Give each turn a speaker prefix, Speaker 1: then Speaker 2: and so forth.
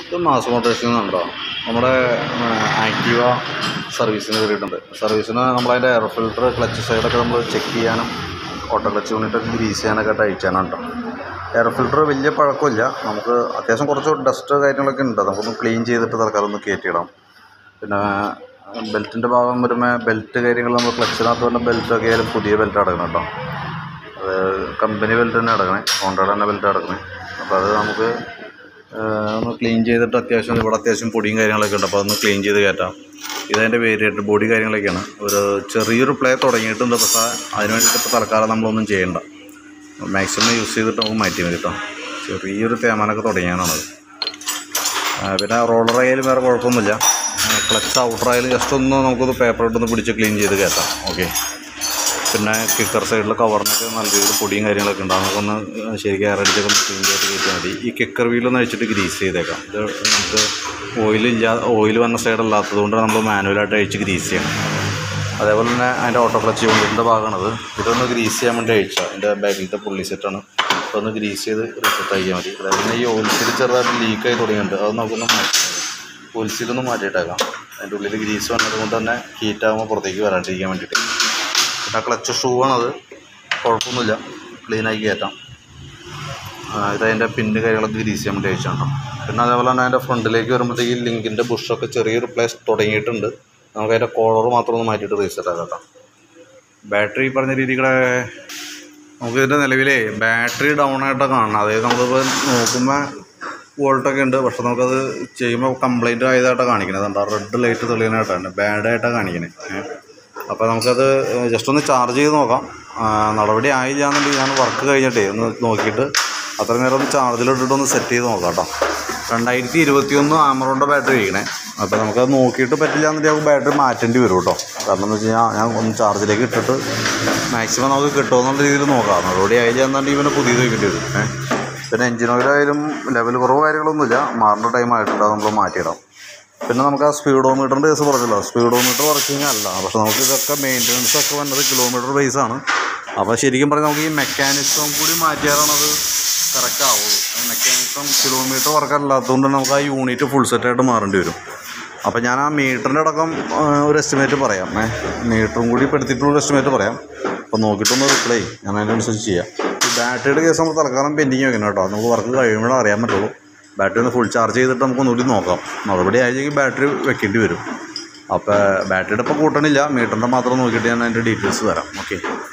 Speaker 1: ഇത് മാസ് മോട്ടോഴ്സിൽ നിന്നുണ്ടോ നമ്മുടെ ആക്റ്റീവ സർവീസിന് കയറിയിട്ടുണ്ട് സർവീസിന് നമ്മളതിൻ്റെ എയർ ഫിൽറ്റർ ക്ലച്ച് സൈഡൊക്കെ നമ്മൾ ചെക്ക് ചെയ്യാനും ഓട്ടോ ക്ലച്ച് യൂണിറ്റൊക്കെ ഗ്രീസ് ചെയ്യാനൊക്കെ ആയിട്ട് അയച്ചാണ് കേട്ടോ എയർ ഫിൽറ്റർ വലിയ പഴക്കമില്ല നമുക്ക് അത്യാവശ്യം കുറച്ച് ഡസ്റ്റ് കാര്യങ്ങളൊക്കെ ഉണ്ട് നമുക്കൊന്ന് ക്ലീൻ ചെയ്തിട്ട് തൽക്കാലം ഒന്ന് കയറ്റിയിടാം പിന്നെ ബെൽറ്റിൻ്റെ ഭാഗം വരുമ്പോൾ ബെൽറ്റ് കാര്യങ്ങൾ നമ്മൾ ക്ലച്ചിനകത്ത് വരുന്ന ബെൽറ്റൊക്കെ ആയാലും പുതിയ ബെൽറ്റ് അടക്കണം കേട്ടോ അത് കമ്പനി ബെൽറ്റ് തന്നെ അടക്കണേ ഹോണ്ടയുടെ തന്നെ ബെൽറ്റ് അടക്കണേ അപ്പോൾ അത് നമുക്ക് ഏഹ്, ഒന്ന് ക്ലീൻ ചെയ്തിട്ട് അത്യാവശ്യം ഇവിടെ അത്യാവശ്യം പൊടിയും കാര്യങ്ങളൊക്കെ ഉണ്ട് അപ്പോൾ അതൊന്ന് ക്ലീൻ ചെയ്ത് കയറ്റാം ഇതതിൻ്റെ വേരിയേറ്റ് ബോഡി കാര്യങ്ങളൊക്കെയാണ് ഒരു ചെറിയൊരു പ്ലേ തുടങ്ങിയിട്ടുണ്ട് പക്ഷേ അതിന് വേണ്ടിയിട്ട് ഇപ്പോൾ തൽക്കാലം നമ്മളൊന്നും ചെയ്യണ്ട മാക്സിമം യൂസ് ചെയ്തിട്ട് നമുക്ക് മാറ്റി മതി കേട്ടോ ചെറിയൊരു തേമാനൊക്കെ തുടങ്ങിയാണത് ആ, പിന്നെ റോളർ ആയാലും വേറെ കുഴപ്പമൊന്നുമില്ല ക്ലച്ച് ഔട്ടർ ആയാലും ജസ്റ്റ് ഒന്ന് നമുക്കൊന്ന് പേപ്പർ ഇട്ടൊന്ന് പിടിച്ച് ക്ലീൻ ചെയ്ത് കയറ്റാം ഓക്കെ പിന്നെ കിക്കർ സൈഡിൽ കവറിനൊക്കെ നല്ല രീതിയിൽ പൊടിയും കാര്യങ്ങളൊക്കെ ഉണ്ട് നമുക്കൊന്ന് ശരിക്കും എയറടിച്ചൊക്കെ ഒന്ന് ക്ലീൻ ചെയ്ത് കയറ്റിയാൽ മതി ഈ കിക്കർ വീലൊന്ന് അഴിച്ചിട്ട് ഗ്രീസ് ചെയ്തേക്കാം ഇത് നമുക്ക് ഓയിലില്ല ഓയിൽ വന്ന സൈഡ് അല്ലാത്തത് കൊണ്ട് നമ്മൾ മാനുവലായിട്ട് അഴിച്ച് ഗ്രീസ് ചെയ്യണം അതേപോലെ തന്നെ അതിൻ്റെ ഓട്ടോ ക്ലച്ച് യൂണിറ്റിൻ്റെ ഭാഗമാണത് ഇതൊന്ന് ഗ്രീസ് ചെയ്യാൻ വേണ്ടി അഴിച്ചാൽ അതിൻ്റെ ബാക്കിലത്തെ പുള്ളി സെറ്റാണ് അതൊന്ന് ഗ്രീസ് ചെയ്ത് റീസെറ്റ് ആക്കിയാൽ മതി അതായത് പിന്നെ ഈ ഓയിൽ സീൽ ചെറുതായിട്ട് ലീക്കായി തുടങ്ങിയിട്ടുണ്ട് അത് നമുക്കൊന്ന് മാറ്റി ഓയിൽ സീലൊന്ന് മാറ്റിയിട്ടേക്കാം അതിൻ്റെ ഉള്ളിൽ ഗ്രീസ് വന്നത് കൊണ്ട് തന്നെ ഹീറ്റാകുമ്പോൾ പുറത്തേക്ക് വരാണ്ടിരിക്കാൻ വേണ്ടിയിട്ട് പിന്നെ ക്ലച്ച് ഷൂ ആണത് കുഴപ്പമൊന്നുമില്ല ക്ലീനാക്കി കയറ്റാം ആ, ഇതതിൻ്റെ പിന്ന് കാര്യങ്ങളൊക്കെ ഗ്രീസ് ചെയ്യാൻ വേണ്ടി അയച്ചാണ് പിന്നെ അതേപോലെ തന്നെ അതിൻ്റെ ഫ്രണ്ടിലേക്ക് വരുമ്പോഴത്തേക്ക് ലിങ്കിൻ്റെ ബുഷൊക്കെ ചെറിയൊരു പ്ലേസ് തുടങ്ങിയിട്ടുണ്ട് നമുക്ക് അതിൻ്റെ കോളർ മാത്രം ഒന്ന് മാറ്റിയിട്ട് റീസെറ്റ് ആക്കാം കേട്ടോ ബാറ്ററി ഈ പറഞ്ഞ രീതികളെ നമുക്ക് ഇതിൻ്റെ നിലവിലേ ബാറ്ററി ഡൗൺ ആയിട്ടാണ് കാണണം അതായത് നമ്മളിപ്പോൾ നോക്കുമ്പോൾ വോൾട്ടൊക്കെ ഉണ്ട് പക്ഷെ നമുക്കത് ചെയ്യുമ്പോൾ കംപ്ലൈൻറ്റ് ആയതായിട്ടാണ് കാണിക്കുന്നത് എന്താ റെഡ് ലൈറ്റ് തെളിയാനായിട്ടാണ് ബാഡായിട്ടാണ് കാണിക്കുന്നത് അപ്പോൾ നമുക്കത് ജസ്റ്റ് ഒന്ന് ചാർജ് ചെയ്ത് നോക്കാം ആ, നടപടി ആയില്ല എന്നുണ്ടെങ്കിൽ ഞാൻ വർക്ക് കഴിഞ്ഞിട്ടേ ഒന്ന് നോക്കിയിട്ട് അത്ര നേരം ഒന്ന് ചാർജിലിട്ടിട്ട് ഒന്ന് സെറ്റ് ചെയ്ത് നോക്കാം കേട്ടോ രണ്ടായിരത്തി ഇരുപത്തി ഒന്ന് ആമറോണിൻ്റെ ബാറ്ററി ഇരിക്കണേ അപ്പോൾ നമുക്കത് നോക്കിയിട്ട് പറ്റില്ല എന്നുണ്ടെങ്കിൽ നമുക്ക് ബാറ്ററി മാറ്റേണ്ടി വരും കേട്ടോ കാരണം എന്ന് വെച്ച് കഴിഞ്ഞാൽ ഞാൻ ഒന്ന് ചാർജിലേക്ക് ഇട്ടിട്ട് മാക്സിമം നമുക്ക് കിട്ടുമെന്നുള്ള രീതിയിൽ നോക്കാം നടപടി ആയില്ല എന്നുണ്ടെങ്കിൽ ഇവനെ പുതിയത് വയ്ക്കേണ്ടി വരും ഏഹ് പിന്നെ എഞ്ചിൻ ഓയിലായാലും ലെവൽ കുറവ് കാര്യങ്ങളൊന്നുമില്ല മാറേണ്ട ടൈം ആയിട്ടുണ്ട് അത് നമ്മൾ മാറ്റിയിടാം പിന്നെ നമുക്ക് ആ സ്പീഡോമീറ്ററിൻ്റെ കേസ് പറഞ്ഞല്ലോ സ്പീഡോമീറ്റർ വർക്കിംഗ് അല്ല പക്ഷെ നമുക്ക് ഇതൊക്കെ മെയിൻ്റനൻസ് ഒക്കെ വന്നത് കിലോമീറ്റർ ബേസ് ആണ് അപ്പോൾ ശരിക്കും പറഞ്ഞാൽ നമുക്ക് ഈ മെക്കാനിസം കൂടി മാറ്റിയാലാണ് അത് കറക്റ്റ് ആവുള്ളൂ മെക്കാനിസം കിലോമീറ്റർ വർക്ക് അല്ലാത്തതുകൊണ്ട് നമുക്ക് ആ യൂണിറ്റ് ഫുൾ സെറ്റായിട്ട് മാറേണ്ടി വരും അപ്പോൾ ഞാൻ ആ മീറ്ററിൻ്റെ അടക്കം ആ, ഒരു എസ്റ്റിമേറ്റ് പറയാം ഏ മീറ്ററും കൂടി പെടുത്തിയിട്ടുള്ള ഒരു എസ്റ്റിമേറ്റ് പറയാം അപ്പോൾ നോക്കിയിട്ടൊന്ന് റിപ്ലൈ ഞാൻ അതിനനുസരിച്ച് ചെയ്യാം ഈ ബാറ്ററിയുടെ കേസ് നമ്മൾ തൽക്കാലം പെൻഡിങ് വെക്കണം കേട്ടോ നമുക്ക് വർക്ക് കഴിയുമ്പോഴേ അറിയാൻ പറ്റുള്ളൂ ബാറ്ററി ഒന്ന് ഫുൾ ചാർജ് ചെയ്തിട്ട് നമുക്ക് ഒന്നുകൂടി നോക്കാം മറുപടി ആയെങ്കിൽ ബാറ്ററി വെക്കേണ്ടി വരും അപ്പോൾ ബാറ്ററിയുടെ ഇപ്പോൾ കൂട്ടണില്ല മീറ്ററിൻ്റെ മാത്രം നോക്കിയിട്ട് ഞാൻ അതിൻ്റെ ഡീറ്റെയിൽസ് തരാം ഓക്കെ